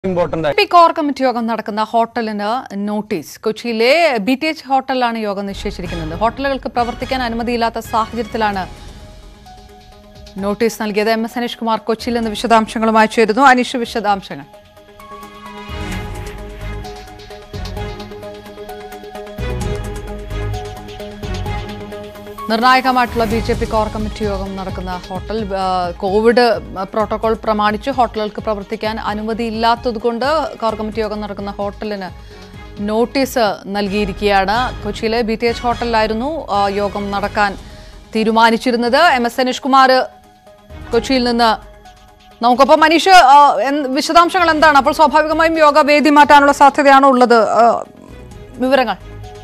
important P core committee യോഗം നടക്കുന്ന ഹോട്ടലിന് നോട്ടീസ് കൊച്ചിയിലെ ബി ടി എച്ച് ഹോട്ടലിലാണ് യോഗം നിശ്ചയിച്ചിരിക്കുന്നത് ഹോട്ടലുകൾക്ക് പ്രവർത്തിക്കാൻ അനുമതിയില്ലാത്ത സാഹചര്യത്തിലാണ് നോട്ടീസ് നൽകിയത് എം എസ് അനീഷ് കുമാർ കൊച്ചിയിൽ നിന്ന് വിശദാംശങ്ങളുമായി ചേരുന്നു അനീഷ് വിശദാംശങ്ങൾ നിർണായകമായിട്ടുള്ള B J P core committee യോഗം നടക്കുന്ന ഹോട്ടൽ ആ, കോവിഡ് പ്രോട്ടോകോൾ പ്രമാണിച്ച് ഹോട്ടലുകൾക്ക് പ്രവർത്തിക്കാൻ അനുമതിയില്ലാത്തതുകൊണ്ട് കോർ കമ്മിറ്റി യോഗം നടക്കുന്ന ഹോട്ടലിന് നോട്ടീസ് നൽകിയിരിക്കുകയാണ് കൊച്ചിയിലെ ബി ടി എച്ച് ഹോട്ടലിലായിരുന്നു ആ, യോഗം നടക്കാൻ തീരുമാനിച്ചിരുന്നത് എം എസ് അനീഷ് കുമാർ കൊച്ചിയിൽ നിന്ന് നമുക്കൊപ്പം മനീഷ് ആ, എന്ത്- വിശദാംശങ്ങൾ എന്താണ് അപ്പോൾ സ്വാഭാവികമായും യോഗ വേദി മാറ്റാനുള്ള സാധ്യതയാണോ ഉള്ളത് ആ, വിവരങ്ങൾ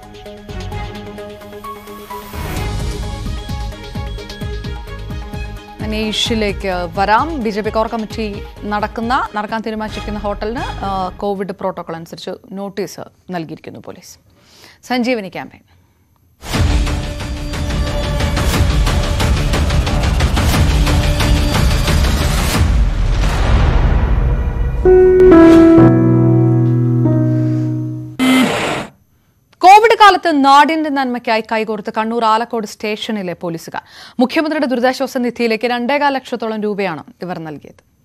അനീഷിലേക്ക് വരാം B J P core committee നടക്കുന്ന നടക്കാൻ തീരുമാനിച്ചിരിക്കുന്ന ഹോട്ടലിന് ആ, കോവിഡ് പ്രോട്ടോകോൾ അനുസരിച്ച് നോട്ടീസ് നൽകിയിരിക്കുന്നു പോലീസ് സഞ്ജീവനി ക്യാമ്പയിൻ കോവിഡ് കാലത്ത് നാടിന്റെ നന്മയ്ക്കായി കൈകോർത്ത് കണ്ണൂർ ആലക്കോട് സ്റ്റേഷനിലെ പോലീസുകാർ മുഖ്യമന്ത്രിയുടെ ദുരിതാശ്വാസ നിധിയിലേക്ക് രണ്ടേകാൽ ലക്ഷത്തോളം രൂപയാണ് ഇവർ നൽകിയത്